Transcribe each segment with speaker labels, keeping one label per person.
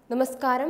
Speaker 1: നമസ്കാരം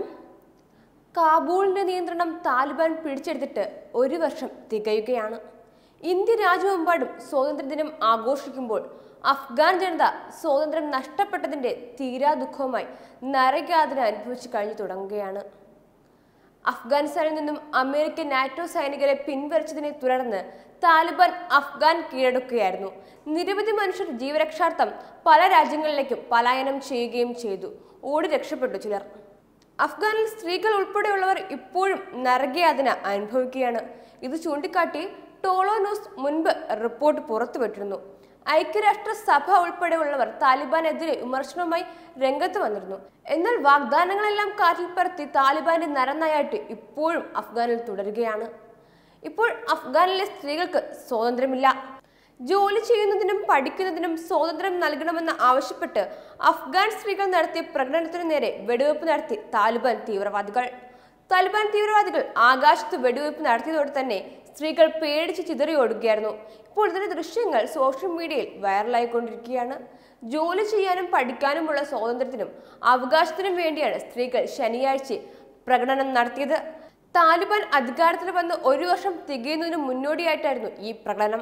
Speaker 1: കാബൂളിന്റെ നിയന്ത്രണം താലിബാൻ പിടിച്ചെടുത്തിട്ട് ഒരു വർഷം തികയുകയാണ് ഇന്ത്യ രാജ്യമെമ്പാടും സ്വാതന്ത്ര്യദിനം ആഘോഷിക്കുമ്പോൾ അഫ്ഗാൻ ജനത സ്വാതന്ത്ര്യം നഷ്ടപ്പെട്ടതിന്റെ തീരാ ദുഃഖവുമായി നരകാതന അനുഭവിച്ചു കഴിഞ്ഞു തുടങ്ങുകയാണ് അഫ്ഗാനിസ്ഥാനിൽ നിന്നും അമേരിക്കൻ നാറ്റോ സൈനികരെ പിൻവലിച്ചതിനെ തുടർന്ന് താലിബാൻ അഫ്ഗാൻ കീഴടക്കുകയായിരുന്നു നിരവധി മനുഷ്യർ ജീവരക്ഷാർത്ഥം പല രാജ്യങ്ങളിലേക്കും പലായനം ചെയ്യുകയും ചെയ്തു ഓടി രക്ഷപ്പെട്ടു ചിലർ അഫ്ഗാനിൽ സ്ത്രീകൾ ഉൾപ്പെടെയുള്ളവർ ഇപ്പോഴും നരകയാതന അനുഭവിക്കുകയാണ് ഇത് ചൂണ്ടിക്കാട്ടി ടോളോ ന്യൂസ് മുൻപ് റിപ്പോർട്ട് പുറത്തുവിട്ടിരുന്നു ഐക്യരാഷ്ട്ര സഭ ഉൾപ്പെടെയുള്ളവർ താലിബാനെതിരെ വിമർശനവുമായി രംഗത്ത് വന്നിരുന്നു എന്നാൽ വാഗ്ദാനങ്ങളെല്ലാം കാറ്റിൽ പറത്തി താലിബാന്റെ നരനായാട്ട് ഇപ്പോഴും അഫ്ഗാനിൽ തുടരുകയാണ് ഇപ്പോൾ അഫ്ഗാനിലെ സ്ത്രീകൾക്ക് സ്വാതന്ത്ര്യമില്ല ജോലി ചെയ്യുന്നതിനും പഠിക്കുന്നതിനും സ്വാതന്ത്ര്യം നൽകണമെന്ന് ആവശ്യപ്പെട്ട് അഫ്ഗാൻ സ്ത്രീകൾ നടത്തിയ പ്രകടനത്തിനു നേരെ വെടിവെപ്പ് നടത്തി താലിബാൻ തീവ്രവാദികൾ താലിബാൻ തീവ്രവാദികൾ ആകാശത്ത് വെടിവെപ്പ് നടത്തിയതോടെ തന്നെ സ്ത്രീകൾ പേടിച്ച് ചിതറിയോടുകയായിരുന്നു ഇപ്പോൾ ഇതിന്റെ ദൃശ്യങ്ങൾ സോഷ്യൽ മീഡിയയിൽ വൈറലായിക്കൊണ്ടിരിക്കുകയാണ് ജോലി ചെയ്യാനും പഠിക്കാനുമുള്ള സ്വാതന്ത്ര്യത്തിനും അവകാശത്തിനും വേണ്ടിയാണ് സ്ത്രീകൾ ശനിയാഴ്ച പ്രകടനം നടത്തിയത് താലിബാൻ അധികാരത്തിൽ വന്ന് ഒരു വർഷം തികയുന്നതിന് മുന്നോടിയായിട്ടായിരുന്നു ഈ പ്രകടനം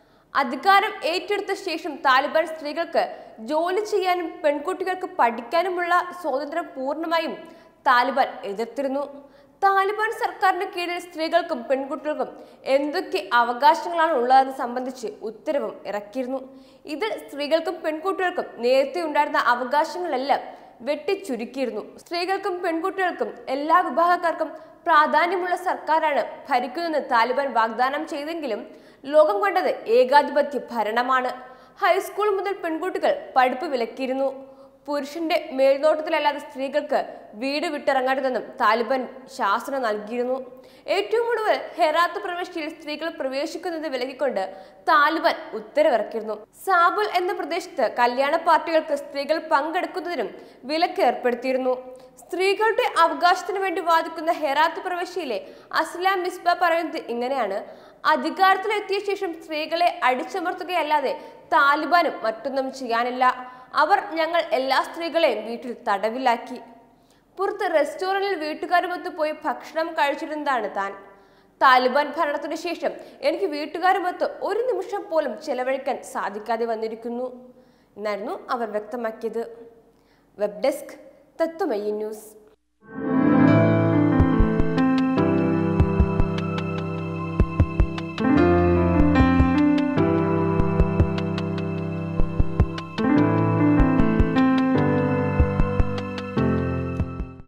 Speaker 1: അധികാരം ഏറ്റെടുത്ത ശേഷം താലിബാൻ സ്ത്രീകൾക്ക് ജോലി ചെയ്യാനും പെൺകുട്ടികൾക്ക് പഠിക്കാനുമുള്ള സ്വാതന്ത്ര്യം പൂർണ്ണമായും താലിബാൻ എതിർത്തിരുന്നു താലിബാൻ സർക്കാരിന് കീഴിൽ സ്ത്രീകൾക്കും പെൺകുട്ടികൾക്കും എന്തൊക്കെ അവകാശങ്ങളാണ് ഉള്ളതെന്ന് സംബന്ധിച്ച് ഉത്തരവും ഇറക്കിയിരുന്നു ഇതിൽ സ്ത്രീകൾക്കും പെൺകുട്ടികൾക്കും നേരത്തെ ഉണ്ടായിരുന്ന അവകാശങ്ങളെല്ലാം വെട്ടിച്ചുരുക്കിയിരുന്നു സ്ത്രീകൾക്കും പെൺകുട്ടികൾക്കും എല്ലാ വിഭാഗക്കാർക്കും പ്രാധാന്യമുള്ള സർക്കാരാണ് ഭരിക്കുന്നതെന്ന് താലിബാൻ വാഗ്ദാനം ചെയ്തെങ്കിലും ലോകം കണ്ടത് ഏകാധിപത്യ ഭരണമാണ് ഹൈസ്കൂൾ മുതൽ പെൺകുട്ടികൾ പഠിപ്പ് വിലക്കിയിരുന്നു പുരുഷന്റെ മേൽനോട്ടത്തിലല്ലാതെ സ്ത്രീകൾക്ക് വീട് വിട്ടിറങ്ങരുതെന്നും താലിബാൻ ശാസനം നൽകിയിരുന്നു ഏറ്റവും ഒടുവിൽ ഹെറാത്ത് പ്രവിശ്യയിൽ സ്ത്രീകൾ പ്രവേശിക്കുന്നത് വിലക്കിക്കൊണ്ട് താലിബാൻ ഉത്തരവിറക്കിയിരുന്നു സാബുൽ എന്ന പ്രദേശത്ത് കല്യാണ പാർട്ടികൾക്ക് സ്ത്രീകൾ പങ്കെടുക്കുന്നതിനും വിലക്ക് ഏർപ്പെടുത്തിയിരുന്നു സ്ത്രീകളുടെ അവകാശത്തിന് വേണ്ടി വാദിക്കുന്ന ഹെറാത്ത് പ്രവിശ്യയിലെ അസ്ലാം മിസ്ബ പറയുന്നത് ഇങ്ങനെയാണ് അധികാരത്തിലെത്തിയ ശേഷം സ്ത്രീകളെ അടിച്ചമർത്തുകയല്ലാതെ താലിബാനും മറ്റൊന്നും ചെയ്യാനില്ല അവർ ഞങ്ങൾ എല്ലാ സ്ത്രീകളെയും വീട്ടിൽ തടവിലാക്കി പുറത്ത് റെസ്റ്റോറന്റിൽ വീട്ടുകാരുമൊത്ത് പോയി ഭക്ഷണം കഴിച്ചിരുന്നതാണ് താൻ താലിബാൻ ഭരണത്തിനു ശേഷം എനിക്ക് വീട്ടുകാരുമൊത്ത് ഒരു നിമിഷം പോലും ചെലവഴിക്കാൻ സാധിക്കാതെ വന്നിരിക്കുന്നു എന്നായിരുന്നു അവർ വ്യക്തമാക്കിയത് വെബ് ഡെസ്ക് തത്വമയി ന്യൂസ്